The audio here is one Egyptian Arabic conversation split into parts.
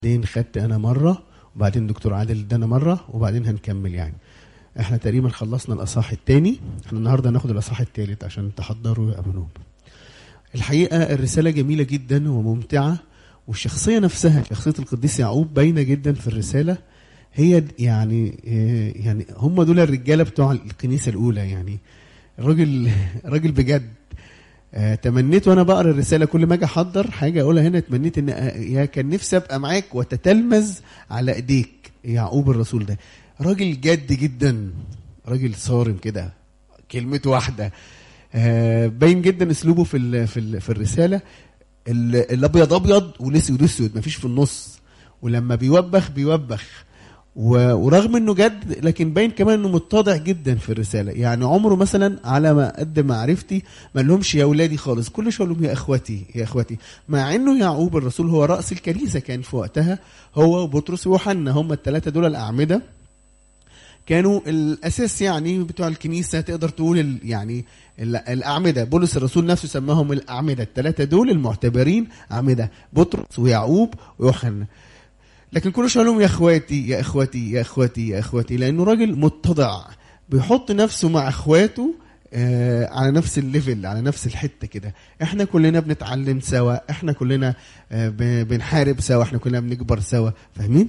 بعدين خدت انا مره وبعدين دكتور عادل ادانا مره وبعدين هنكمل يعني احنا تقريبا خلصنا الاصحاح الثاني احنا النهارده هناخد الاصحاح الثالث عشان تحضروا يا بنوب الحقيقه الرساله جميله جدا وممتعه والشخصيه نفسها شخصيه القديس يعقوب باينه جدا في الرساله هي يعني يعني هم دول الرجاله بتوع الكنيسه الاولى يعني راجل راجل بجد آه، تمنيت وانا بقرا الرساله كل ما اجي احضر حاجه اقولها هنا تمنيت ان آه، يا كان نفسي ابقى معاك وتتلمذ على ايديك يعقوب الرسول ده راجل جد جدا راجل صارم كده كلمته واحده آه، باين جدا اسلوبه في ال في ال في الرساله ال- الابيض ابيض والاسود اسود مفيش في النص ولما بيوبخ بيوبخ و- ورغم انه جد لكن باين كمان انه متضع جدا في الرساله يعني عمره مثلا على ما قد معرفتي ما لهمش يا اولادي خالص كل شويه لهم يا اخواتي يا اخواتي مع انه يعقوب الرسول هو راس الكنيسه كان في وقتها هو وبطرس ويوحنا هم الثلاثه دول الاعمده كانوا الاساس يعني بتوع الكنيسه تقدر تقول ال- يعني ال- الاعمده بولس الرسول نفسه سماهم الاعمده الثلاثه دول المعتبرين اعمده بطرس ويعقوب ويوحنا لكن كل شويه لهم يا اخواتي يا اخواتي يا اخواتي يا اخواتي لانه راجل متضع بيحط نفسه مع اخواته آه على نفس الليفل على نفس الحته كده احنا كلنا بنتعلم سوا احنا كلنا آه ب- بنحارب سوا احنا كلنا بنكبر سوا فاهمين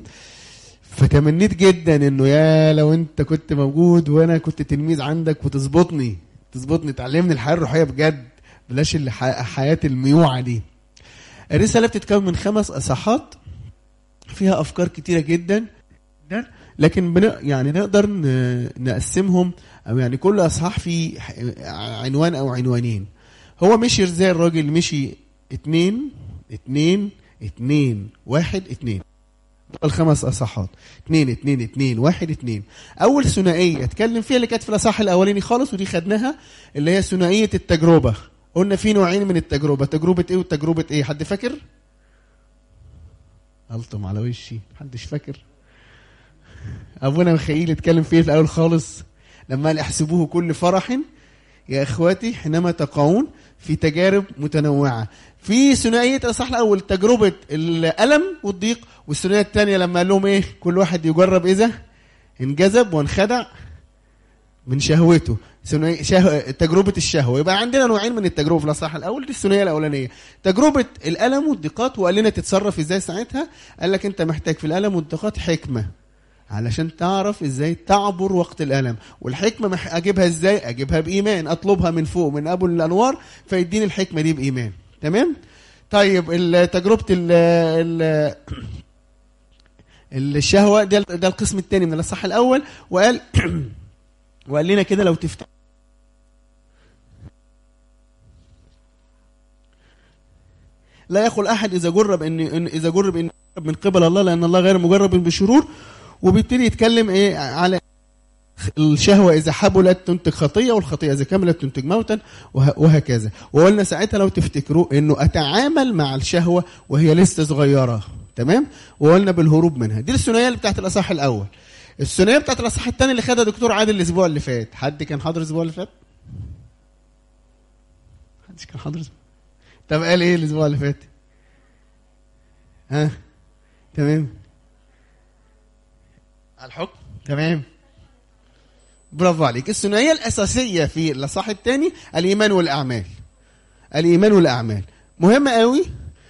فتمنيت جدا انه يا لو انت كنت موجود وانا كنت تلميذ عندك وتظبطني تظبطني تعلمني الحياه الروحيه بجد بلاش الح- حياه الميوعه دي الرساله بتتكون من خمس اصحاحات فيها افكار كتيره جدا جداً، لكن بن... يعني نقدر ن... نقسمهم او يعني كل اصحاح فيه ح- عنوان او عنوانين هو مشي ازاي الراجل مشي اتنين اتنين اتنين واحد اتنين الخمس اصحاحات اتنين اتنين اتنين واحد اتنين اول ثنائيه اتكلم فيها اللي كانت في الاصحاح الاولاني خالص ودي خدناها اللي هي ثنائيه التجربه قلنا في نوعين من التجربه تجربه ايه وتجربه ايه حد فاكر الطم على وشي محدش فاكر ابونا ميخائيل اتكلم فيه في الاول خالص لما قال احسبوه كل فرح يا اخواتي حينما تقعون في تجارب متنوعه في ثنائيه الاصحاح الاول تجربه الالم والضيق والثنائيه الثانيه لما قال لهم ايه كل واحد يجرب اذا انجذب وانخدع من شهوته ثنائي- شه... تجربة الشهوة يبقى عندنا نوعين من التجربة في الأصحاح الأول دي الثنائية الأولانية تجربة الألم والضيقات وقال لنا تتصرف إزاي ساعتها قال لك أنت محتاج في الألم والضيقات حكمة علشان تعرف ازاي تعبر وقت الالم والحكمه مح... اجيبها ازاي اجيبها بايمان اطلبها من فوق من ابو الانوار فيديني الحكمه دي بايمان تمام طيب ال- تجربه ال ال الشهوه ده ده القسم الثاني من الاصحاح الاول وقال وقال لنا كده لو تفتكر لا يقول احد اذا جرب ان إن- اذا جرب ان يجرب من قبل الله لان الله غير مجرب بشرور وبيبتدي يتكلم ايه على الشهوة إذا حبلت تنتج خطية والخطية إذا كملت تنتج موتا وه- وهكذا وقلنا ساعتها لو تفتكروا إنه أتعامل مع الشهوة وهي لسه صغيرة تمام وقلنا بالهروب منها دي الثنائية اللي بتاعت الأصحاح الأول الثنائية بتاعت الأصحاح الثاني اللي خدها دكتور عادل الأسبوع اللي فات حد كان حاضر الأسبوع اللي فات؟ محدش كان حاضر الأسبوع طب قال إيه الأسبوع اللي فات؟ ها تمام على الحكم تمام برافو عليك الثنائيه الاساسيه في الاصحاح الثاني الايمان والاعمال الايمان والاعمال مهمه قوي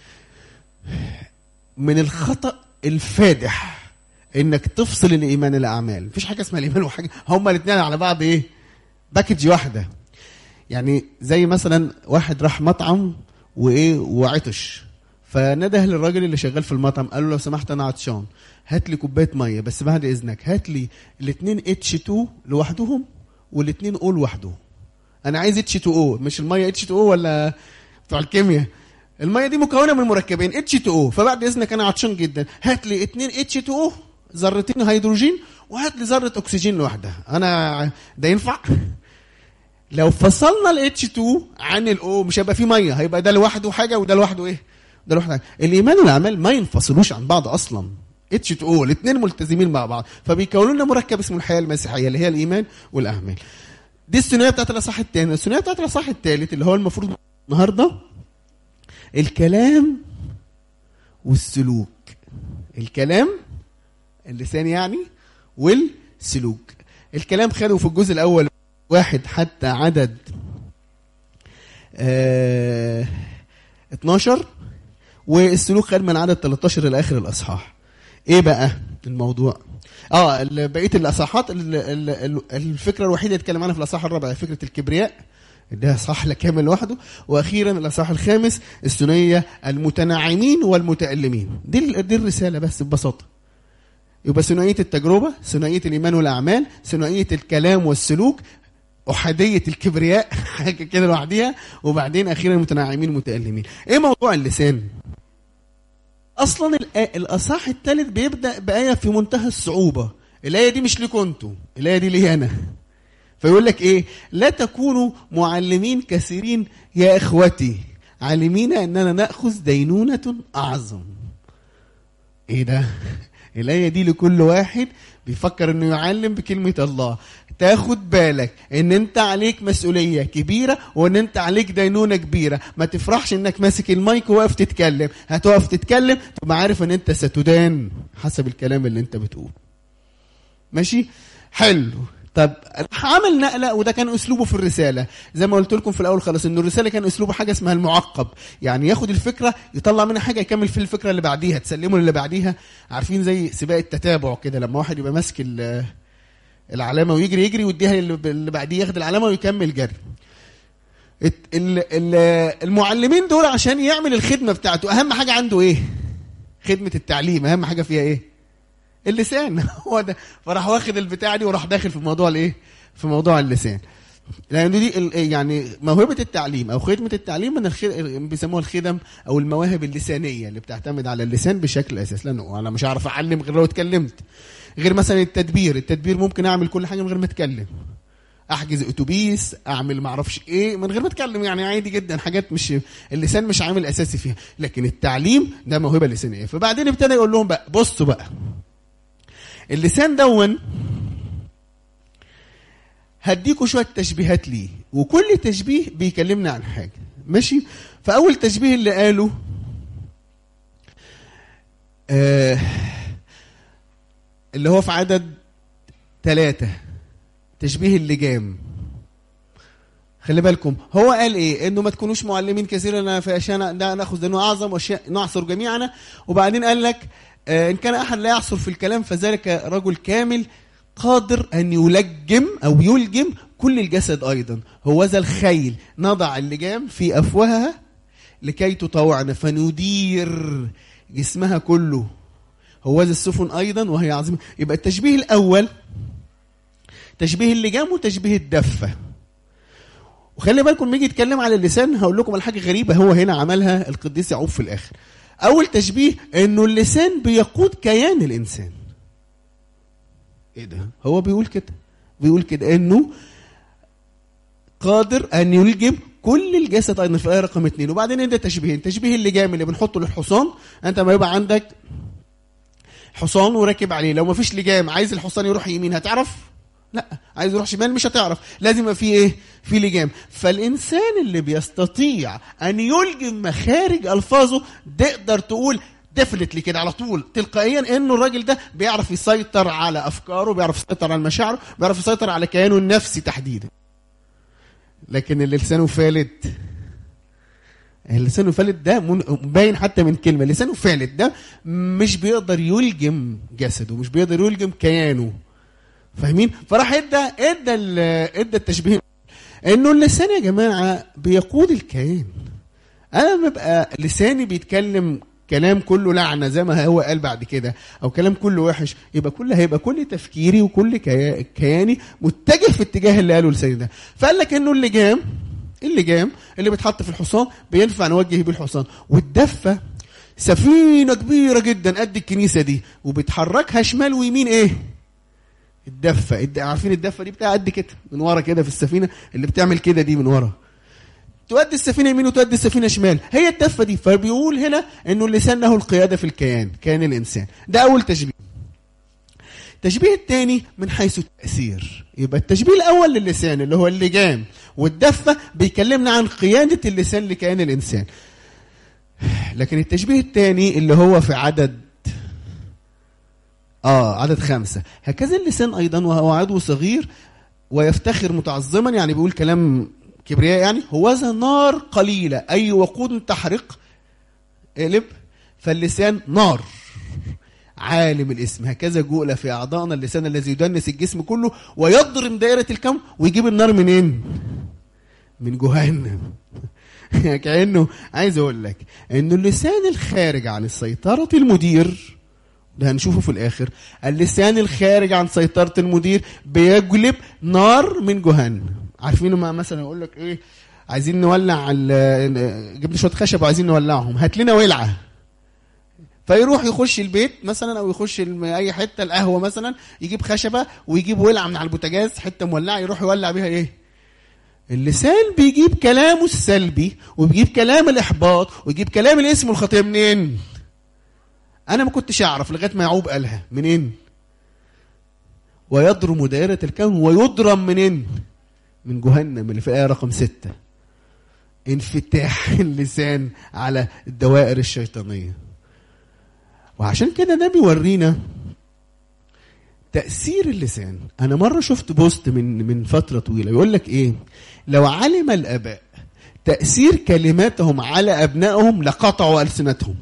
من الخطا الفادح انك تفصل الايمان الاعمال مفيش حاجه اسمها الايمان وحاجه هما الاثنين على بعض ايه باكج واحده يعني زي مثلا واحد راح مطعم وايه وعطش فنده للراجل اللي شغال في المطعم قال له لو سمحت انا عطشان هات لي كوبايه ميه بس بعد اذنك هات لي الاثنين اتش 2 لوحدهم والاثنين او لوحدهم انا عايز اتش 2 او مش الميه اتش 2 او ولا بتوع الكيمياء الميه دي مكونه من مركبين اتش 2 او فبعد اذنك انا عطشان جدا هات لي اثنين اتش 2 او ذرتين هيدروجين وهات لي ذره اكسجين لوحدها انا ده ينفع لو فصلنا الاتش 2 عن الاو مش هيبقى فيه ميه هيبقى ده لوحده حاجه وده لوحده ايه ده لوحده حاجه الايمان والاعمال ما ينفصلوش عن بعض اصلا اتش 2 او الاثنين ملتزمين مع بعض فبيكونوا لنا مركب اسمه الحياه المسيحيه اللي هي الايمان والاعمال دي الثنائيه بتاعت الاصحاح الثاني الثنائيه بتاعت الاصحاح الثالث اللي هو المفروض النهارده الكلام والسلوك الكلام اللسان يعني والسلوك الكلام خدوا في الجزء الاول واحد حتى عدد آه 12 والسلوك خد من عدد 13 لاخر الاصحاح ايه بقى الموضوع اه ال- بقيه الاصحاحات ال- ال- ال- الفكره الوحيده اللي اتكلم عنها في الاصحاح الرابع فكره الكبرياء ده صح كامل لوحده واخيرا الاصحاح الخامس الثنيه المتناعمين والمتالمين دي ال- دي الرساله بس ببساطه يبقى ثنائيه التجربه ثنائيه الايمان والاعمال ثنائيه الكلام والسلوك احاديه الكبرياء حاجه كده لوحديها وبعدين اخيرا المتناعمين المتالمين ايه موضوع اللسان اصلا الآ- الاصحاح الثالث بيبدا بايه في منتهى الصعوبه الايه دي مش ليكوا انتوا الايه دي لي انا فيقول لك ايه لا تكونوا معلمين كثيرين يا اخوتي عالمين اننا ناخذ دينونه اعظم ايه ده الايه دي لكل واحد بيفكر انه يعلم بكلمه الله تاخد بالك ان انت عليك مسؤوليه كبيره وان انت عليك دينونه كبيره ما تفرحش انك ماسك المايك وواقف تتكلم هتقف تتكلم تبقى عارف ان انت ستدان حسب الكلام اللي انت بتقوله ماشي حلو طب عمل نقله وده كان اسلوبه في الرساله زي ما قلت لكم في الاول خالص ان الرساله كان اسلوبه حاجه اسمها المعقب يعني ياخد الفكره يطلع منها حاجه يكمل في الفكره اللي بعديها تسلمه اللي بعديها عارفين زي سباق التتابع كده لما واحد يبقى ماسك ال- العلامه ويجري يجري ويديها للي اللي بعديه ياخد العلامه ويكمل جري الت- ال- ال- المعلمين دول عشان يعمل الخدمه بتاعته اهم حاجه عنده ايه خدمه التعليم اهم حاجه فيها ايه اللسان هو ده فراح واخد البتاع دي وراح داخل في موضوع الايه في موضوع اللسان لان دي ال- يعني موهبه التعليم او خدمه التعليم من الخ... بيسموها الخدم او المواهب اللسانيه اللي بتعتمد على اللسان بشكل اساس لانه انا مش هعرف اعلم غير لو اتكلمت غير مثلا التدبير التدبير ممكن اعمل كل حاجه من غير ما اتكلم احجز اتوبيس اعمل ما اعرفش ايه من غير ما اتكلم يعني عادي جدا حاجات مش اللسان مش عامل اساسي فيها لكن التعليم ده موهبه لسانيه فبعدين ابتدى يقول لهم بقى بصوا بقى اللسان دون هديكوا شويه تشبيهات ليه وكل تشبيه بيكلمنا عن حاجه ماشي فاول تشبيه اللي قاله آه اللي هو في عدد ثلاثة تشبيه اللجام خلي بالكم هو قال ايه انه ما تكونوش معلمين كثيرا في اشياء لا ناخذ دينه اعظم واشياء نعصر جميعنا وبعدين قال لك آه ان كان احد لا يعصر في الكلام فذلك رجل كامل قادر ان يلجم او يلجم كل الجسد ايضا هو ذا الخيل نضع اللجام في افواهها لكي تطوعنا فندير جسمها كله هو ذا السفن ايضا وهي عظيمه يبقى التشبيه الاول تشبيه اللجام وتشبيه الدفه وخلي بالكم لما يجي يتكلم على اللسان هقول لكم على حاجه غريبه هو هنا عملها القديس يعقوب في الاخر اول تشبيه انه اللسان بيقود كيان الانسان ايه ده هو بيقول كده بيقول كده انه قادر ان يلجم كل الجسد ايضا في الايه رقم اثنين وبعدين ادى تشبيهين تشبيه اللجام اللي بنحطه للحصان انت ما يبقى عندك حصان وراكب عليه لو ما فيش لجام عايز الحصان يروح يمين هتعرف لا عايز يروح شمال مش هتعرف لازم يبقى في ايه في لجام فالانسان اللي بيستطيع ان يلجم مخارج الفاظه تقدر تقول ديفنتلي كده على طول تلقائيا انه الراجل ده بيعرف يسيطر على افكاره بيعرف يسيطر على مشاعره بيعرف يسيطر على كيانه النفسي تحديدا لكن اللي لسانه فالت لسانه فالت ده من- باين حتى من كلمه لسانه فالت ده مش بيقدر يلجم جسده مش بيقدر يلجم كيانه فاهمين فراح ادى ادى ال- ادى التشبيه انه اللسان يا جماعه بيقود الكيان انا ببقى لساني بيتكلم كلام كله لعنه زي ما هو قال بعد كده او كلام كله وحش يبقى كل هيبقى كل تفكيري وكل كيا- كياني متجه في اتجاه اللي قاله لساني ده فقال لك انه اللجام اللجام اللي بيتحط في الحصان بينفع نوجه بيه الحصان والدفه سفينه كبيره جدا قد الكنيسه دي وبتحركها شمال ويمين ايه الدفه الد- عارفين الدفه دي بتاع قد كده من ورا كده في السفينه اللي بتعمل كده دي من ورا تؤدي السفينه يمين وتؤدي السفينه شمال هي الدفه دي فبيقول هنا انه اللسان له القياده في الكيان كيان الانسان ده اول تشبيه التشبيه الثاني من حيث التاثير يبقى التشبيه الاول للسان اللي هو اللجام والدفه بيكلمنا عن قياده اللسان لكيان الانسان لكن التشبيه الثاني اللي هو في عدد اه عدد خمسة هكذا اللسان ايضا وهو عدو صغير ويفتخر متعظما يعني بيقول كلام كبرياء يعني هوذا نار قليلة أي وقود تحرق اقلب فاللسان نار عالم الاسم هكذا جؤل في أعضائنا اللسان الذي يدنس الجسم كله ويضرم دائرة الكون ويجيب النار منين؟ من جهنم كأنه عايز أقول لك إنه اللسان الخارج عن سيطرة المدير ده هنشوفه في الآخر اللسان الخارج عن سيطرة المدير بيجلب نار من جهنم عارفين ما مثلا يقول لك إيه عايزين نولع ال- جبنا شويه خشب وعايزين نولعهم هات لنا ولعه فيروح يخش البيت مثلا او يخش الم- اي حته القهوه مثلا يجيب خشبه ويجيب ولعه من على البوتاجاز حته مولعه يروح يولع بيها ايه اللسان بيجيب كلامه السلبي وبيجيب كلام الاحباط ويجيب كلام الاسم والخطيه منين انا ما كنتش اعرف لغايه ما يعقوب قالها منين ويضرم دائره الكون ويضرم منين من جهنم اللي في الايه رقم ستة انفتاح اللسان على الدوائر الشيطانيه وعشان كده ده بيورينا تأثير اللسان أنا مرة شفت بوست من من فترة طويلة يقول لك إيه لو علم الآباء تأثير كلماتهم على أبنائهم لقطعوا ألسنتهم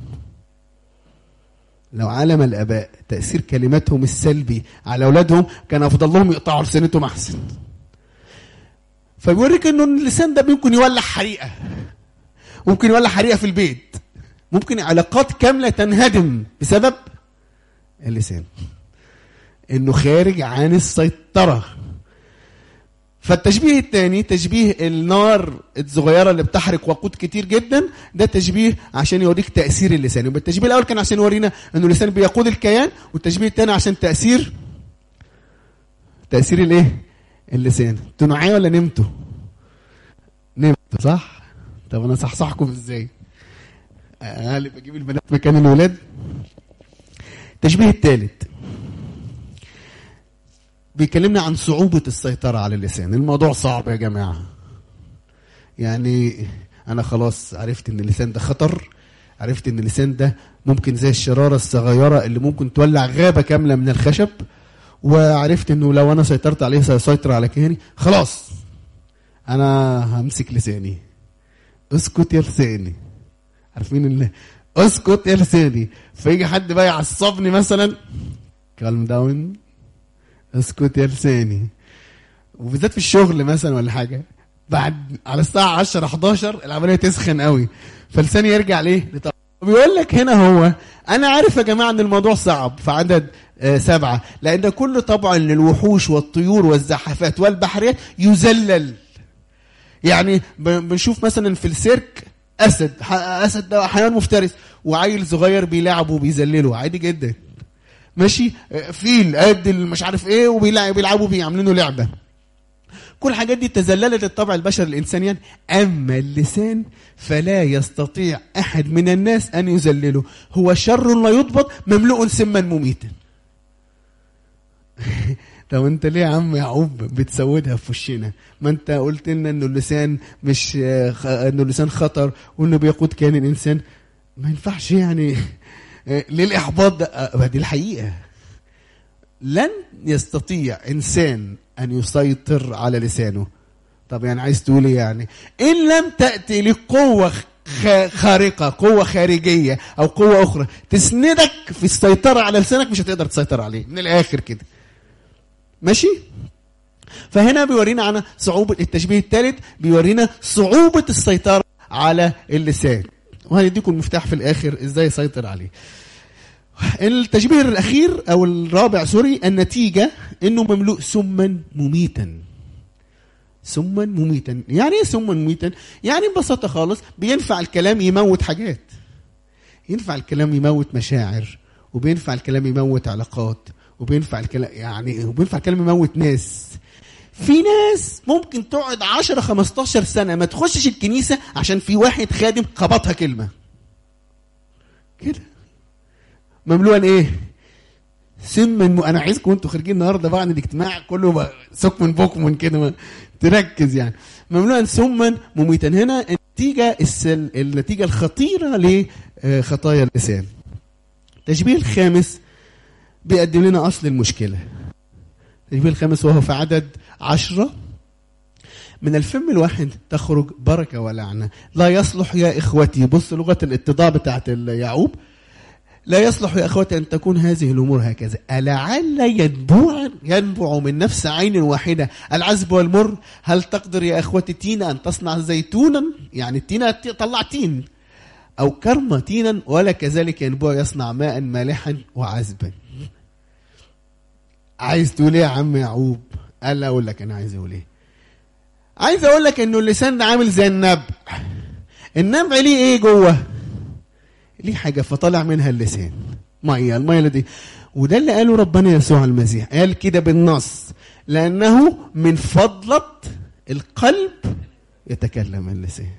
لو علم الآباء تأثير كلماتهم السلبي على أولادهم كان أفضل لهم يقطعوا ألسنتهم أحسن فبيوريك إنه اللسان ده ممكن يولع حريقة ممكن يولع حريقة في البيت ممكن علاقات كاملة تنهدم بسبب اللسان انه خارج عن السيطرة فالتشبيه الثاني تشبيه النار الصغيرة اللي بتحرق وقود كتير جدا ده تشبيه عشان يوريك تأثير اللسان يبقى التشبيه الأول كان عشان يورينا انه اللسان بيقود الكيان والتشبيه الثاني عشان تأثير تأثير الايه؟ اللسان انتوا معايا ولا نمتوا؟ نمتوا صح؟ طب انا صحصحكم ازاي؟ هل بجيب البنات مكان الولاد التشبيه الثالث بيكلمنا عن صعوبة السيطرة على اللسان الموضوع صعب يا جماعة يعني أنا خلاص عرفت إن اللسان ده خطر عرفت إن اللسان ده ممكن زي الشرارة الصغيرة اللي ممكن تولع غابة كاملة من الخشب وعرفت إنه لو أنا سيطرت عليه سيسيطر على كياني خلاص أنا همسك لساني اسكت يا لساني عارفين اللي اسكت يا لساني فيجي حد بقى يعصبني مثلا كالم داون اسكت يا لساني وبالذات في الشغل مثلا ولا حاجه بعد على الساعه 10 11 العمليه تسخن قوي فلساني يرجع ليه لطبع. بيقول لك هنا هو انا عارف يا جماعه ان الموضوع صعب في عدد آه سبعه لان كل طبع للوحوش والطيور والزحفات والبحريات يذلل يعني بنشوف مثلا في السيرك اسد اسد ده حيوان مفترس وعيل صغير بيلعبه وبيذلله عادي جدا ماشي فيل قد مش عارف ايه وبيلعبوا بيه عاملينه لعبه كل الحاجات دي تذللت الطبع البشري الانساني اما اللسان فلا يستطيع احد من الناس ان يذلله هو شر لا يضبط مملوء سما مميتا طب انت ليه يا عم يعقوب بتسودها في وشنا ما انت قلت لنا انه اللسان مش انه اللسان خطر وانه بيقود كيان الانسان ما ينفعش يعني ليه الاحباط ده دي الحقيقه لن يستطيع انسان ان يسيطر على لسانه طب يعني عايز تقول ايه يعني ان لم تاتي لك قوه خارقه قوه خارجيه او قوه اخرى تسندك في السيطره على لسانك مش هتقدر تسيطر عليه من الاخر كده ماشي فهنا بيورينا عن صعوبة التشبيه الثالث بيورينا صعوبة السيطرة على اللسان وهنديكم المفتاح في الآخر إزاي يسيطر عليه التشبيه الأخير أو الرابع سوري النتيجة إنه مملوء سما مميتا سما مميتا يعني ايه سما مميتا يعني ببساطة خالص بينفع الكلام يموت حاجات ينفع الكلام يموت مشاعر وبينفع الكلام يموت علاقات وبينفع الكلام يعني وبينفع الكلام يموت ناس في ناس ممكن تقعد 10 15 سنه ما تخشش الكنيسه عشان في واحد خادم خبطها كلمه كده مملوءا ايه سما م... انا عايزكم وانتوا خارجين النهارده بقى عن الاجتماع كله سك من بوك من كده تركز يعني مملوءا سما مميتا هنا النتيجه السل... النتيجه الخطيره لخطايا اللسان التشبيه الخامس بيقدم لنا اصل المشكله التشبيه الخامس وهو في عدد عشرة من الفم الواحد تخرج بركة ولعنة لا يصلح يا إخوتي بص لغة الاتضاع بتاعت يعقوب لا يصلح يا اخوتي ان تكون هذه الامور هكذا ألعل ينبوع ينبع من نفس عين واحده العذب والمر هل تقدر يا اخوتي تينا ان تصنع زيتونا يعني التينه تطلع تين او كرمه تينا ولا كذلك ينبوع يصنع ماء مالحا وعذبا عايز تقول ايه يا عم يعقوب قال لا اقول لك انا عايز اقول ايه عايز اقول لك انه اللسان ده عامل زي النبع النبع ليه ايه جوه ليه حاجة فطلع منها اللسان مية المية دي وده اللي قاله ربنا يسوع المسيح قال كده بالنص لأنه من فضلة القلب يتكلم اللسان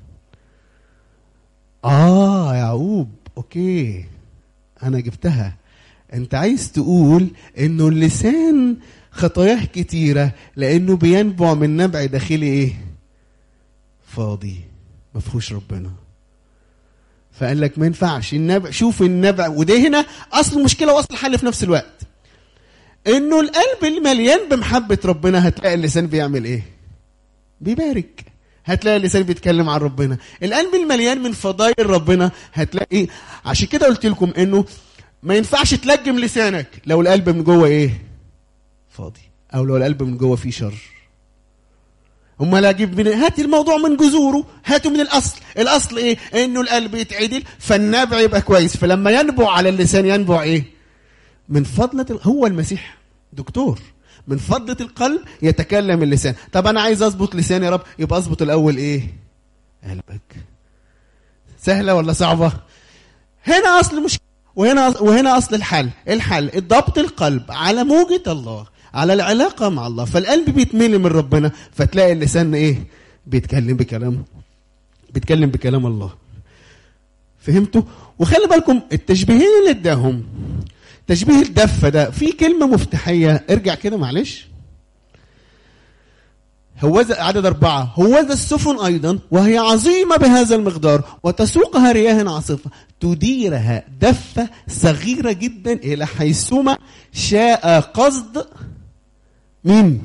آه يعقوب أوكي أنا جبتها أنت عايز تقول إنه اللسان خطاياه كتيرة لأنه بينبع من نبع داخلي إيه؟ فاضي مفهوش ربنا فقال لك ما ينفعش النبع شوف النبع وده هنا اصل المشكله واصل الحل في نفس الوقت انه القلب المليان بمحبه ربنا هتلاقي اللسان بيعمل ايه بيبارك هتلاقي اللسان بيتكلم عن ربنا القلب المليان من فضائل ربنا هتلاقي إيه؟ عشان كده قلت لكم انه ما ينفعش تلجم لسانك لو القلب من جوه ايه فاضي او لو القلب من جوه فيه شر امال اجيب من هات الموضوع من جذوره هاته من الاصل الاصل ايه انه القلب يتعدل فالنبع يبقى كويس فلما ينبع على اللسان ينبع ايه من فضلة هو المسيح دكتور من فضلة القلب يتكلم اللسان طب انا عايز اظبط لساني يا رب يبقى اظبط الاول ايه قلبك سهلة ولا صعبة هنا اصل المشكلة وهنا وهنا اصل الحل الحل ضبط القلب على موجة الله على العلاقة مع الله فالقلب بيتملي من ربنا فتلاقي اللسان ايه بيتكلم بكلام بيتكلم بكلام الله فهمتوا وخلي بالكم التشبيهين اللي اداهم تشبيه الدفة ده في كلمة مفتاحية ارجع كده معلش هوذا عدد أربعة هوذا السفن أيضا وهي عظيمة بهذا المقدار وتسوقها رياح عاصفة تديرها دفة صغيرة جدا إلى حيثما شاء قصد مين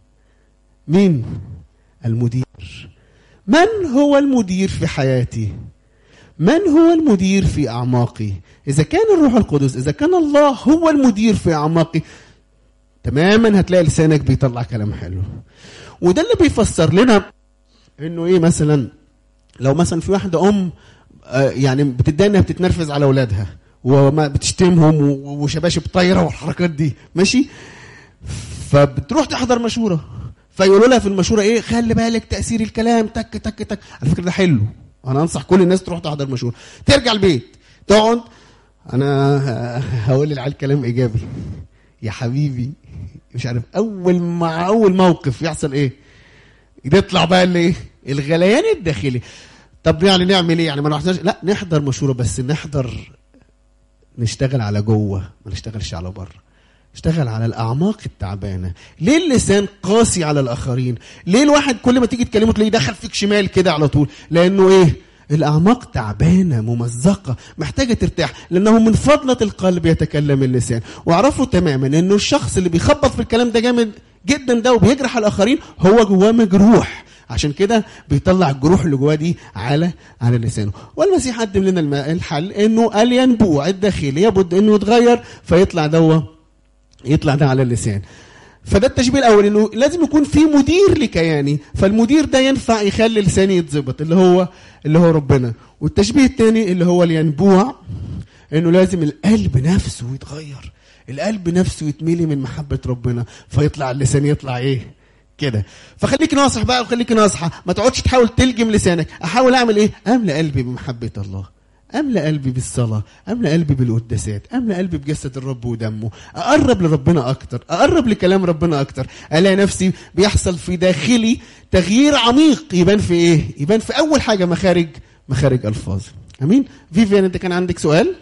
مين المدير من هو المدير في حياتي من هو المدير في اعماقي اذا كان الروح القدس اذا كان الله هو المدير في اعماقي تماما هتلاقي لسانك بيطلع كلام حلو وده اللي بيفسر لنا انه ايه مثلا لو مثلا في واحده ام آه، يعني بتدعي انها بتتنرفز على اولادها وما بتشتمهم وشباشب طايره والحركات دي ماشي فبتروح تحضر مشوره فيقولوا لها في المشوره ايه خلي بالك تاثير الكلام تك تك تك على فكره ده حلو انا انصح كل الناس تروح تحضر مشوره ترجع البيت تقعد انا هقول للعيال كلام ايجابي يا حبيبي مش عارف اول مع اول موقف يحصل ايه يطلع بقى اللي ايه الغليان الداخلي طب يعني نعمل ايه يعني ما نحضرش لا نحضر مشوره بس نحضر نشتغل على جوه ما نشتغلش على بره اشتغل على الاعماق التعبانه ليه اللسان قاسي على الاخرين ليه الواحد كل ما تيجي تكلمه تلاقيه دخل فيك شمال كده على طول لانه ايه الاعماق تعبانه ممزقه محتاجه ترتاح لانه من فضله القلب يتكلم اللسان واعرفوا تماما انه الشخص اللي بيخبط في الكلام ده جامد جدا ده وبيجرح الاخرين هو جواه مجروح عشان كده بيطلع الجروح اللي جواه دي على على لسانه والمسيح قدم لنا الحل انه الينبوع الداخلي يبد انه يتغير فيطلع دوه يطلع ده على اللسان فده التشبيه الاول انه لازم يكون في مدير لكياني فالمدير ده ينفع يخلي لساني يتظبط اللي هو اللي هو ربنا والتشبيه الثاني اللي هو الينبوع انه لازم القلب نفسه يتغير القلب نفسه يتملي من محبه ربنا فيطلع اللسان يطلع ايه كده فخليك ناصح بقى وخليك ناصحه ما تقعدش تحاول تلجم لسانك احاول اعمل ايه املى قلبي بمحبه الله أملى قلبي بالصلاة أملى قلبي بالقداسات أملى قلبي بجسد الرب ودمه أقرب لربنا أكتر أقرب لكلام ربنا أكتر ألاقي نفسي بيحصل في داخلي تغيير عميق يبان في إيه يبان في أول حاجة مخارج مخارج ألفاظ أمين فيفيان أنت كان عندك سؤال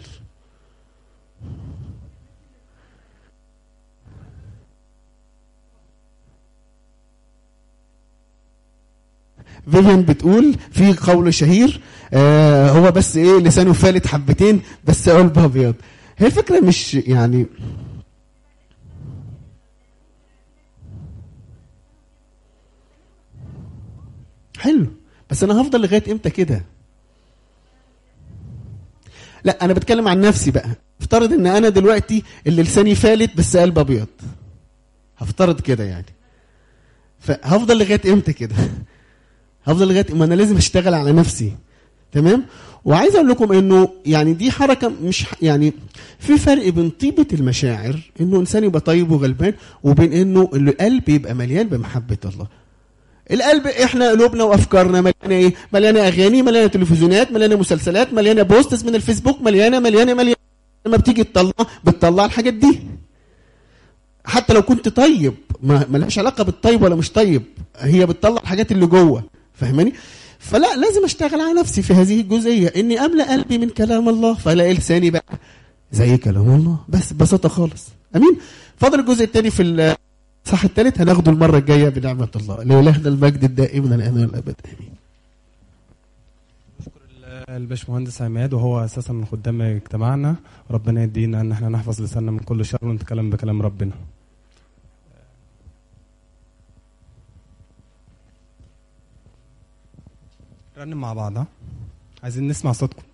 فيفيان بتقول في قول شهير آه هو بس ايه لسانه فالت حبتين بس قلبه ابيض هي الفكره مش يعني حلو بس انا هفضل لغايه امتى كده لا انا بتكلم عن نفسي بقى افترض ان انا دلوقتي اللي لساني فالت بس قلب ابيض هفترض كده يعني فهفضل لغايه امتى كده هفضل لغايه ما انا لازم اشتغل على نفسي تمام وعايز اقول لكم انه يعني دي حركه مش ح- يعني في فرق بين طيبه المشاعر انه انسان يبقى طيب وغلبان وبين انه القلب يبقى مليان بمحبه الله القلب احنا قلوبنا وافكارنا مليانه ايه مليانه اغاني مليانه تلفزيونات مليانه مسلسلات مليانه بوستس من الفيسبوك مليانه مليانه مليانه لما بتيجي تطلع بتطلع الحاجات دي حتى لو كنت طيب ما ملهاش علاقه بالطيب ولا مش طيب هي بتطلع الحاجات اللي جوه فاهماني فلا لازم اشتغل على نفسي في هذه الجزئيه اني املا قلبي من كلام الله فالاقي لساني بقى زي كلام الله بس ببساطه خالص امين فاضل الجزء الثاني في الصح الثالث هناخده المره الجايه بنعمه الله لإلهنا المجد الدائم من الان والابد امين الباشمهندس عماد وهو اساسا من خدام اجتماعنا ربنا يدينا ان احنا نحفظ لساننا من كل شر ونتكلم بكلام ربنا رنم مع بعض ها عايزين نسمع صوتكم